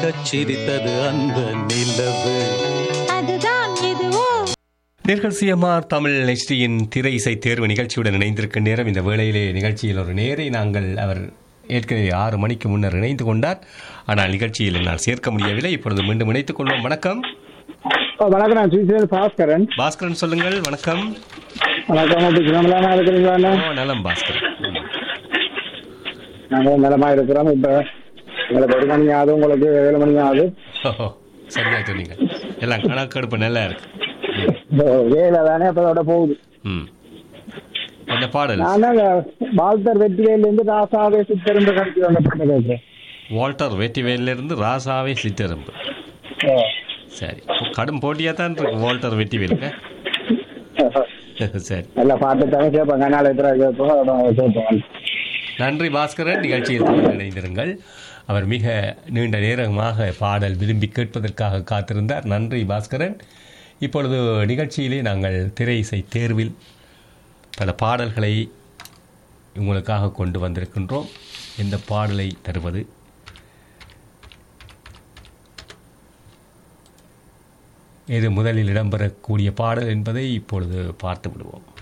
சிரித்தது அந்த நிலவு அதுதான் எதுவோ நேர்கள் சிஎம்ஆர் தமிழ் நெக்ஸ்டியின் திரை இசை தேர்வு நிகழ்ச்சியுடன் இணைந்திருக்கும் நேரம் இந்த வேளையிலே நிகழ்ச்சியில் ஒரு நேரை நாங்கள் அவர் ஏற்கனவே ஆறு மணிக்கு முன்னர் இணைந்து கொண்டார் ஆனால் நிகழ்ச்சியில் என்னால் சேர்க்க முடியவில்லை இப்பொழுது மீண்டும் இணைத்துக் கொள்வோம் வணக்கம் ஓ, வணக்கம் நான் சுவிசேல் பாஸ்கரன் பாஸ்கரன் சொல்லுங்கள் வணக்கம் வணக்கம் அப்படி சிரமலாமா இருக்கிறீங்களா ஓ நலம் பாஸ்கரன் ம். நாங்கள் நலமா இருக்கிறோம் இப்ப உங்களுக்கு ஒரு மணி ஆகுது உங்களுக்கு ஏழு மணி ஆகுது ஓஹோ, சரியா சொன்னீங்க எல்லாம் கணக்கெடுப்பு நல்லா இருக்கு ஓ, வேலை தானே அப்ப அதோட போகுது ம் என்ன பாடல் நான் தான் வாழ்த்தர் வெற்றிவேல இருந்து ராசாவே சித்தருந்து கழிச்சு வந்த பண்ண கேட்கிறேன் வால்டர் வெட்டிவேலிருந்து ராசாவே சிற்றெரும்பு ஓ. சரி கடும் போட்டியாக தான் இருக்கு வால்டர் வெட்டிவேலுங்க சரி நல்ல பாட்டு தானே கேட்பாங்க அதனால எத்தனை கேட்போம் அதோட கேட்போம் நன்றி பாஸ்கரன் நிகழ்ச்சியில் தொடர்ந்து இணைந்திருங்கள் அவர் மிக நீண்ட நேரமாக பாடல் விரும்பி கேட்பதற்காக காத்திருந்தார் நன்றி பாஸ்கரன் இப்பொழுது நிகழ்ச்சியிலே நாங்கள் திரை இசை தேர்வில் பல பாடல்களை உங்களுக்காக கொண்டு வந்திருக்கின்றோம் இந்த பாடலை தருவது எது முதலில் இடம்பெறக்கூடிய பாடல் என்பதை இப்பொழுது பார்த்து விடுவோம்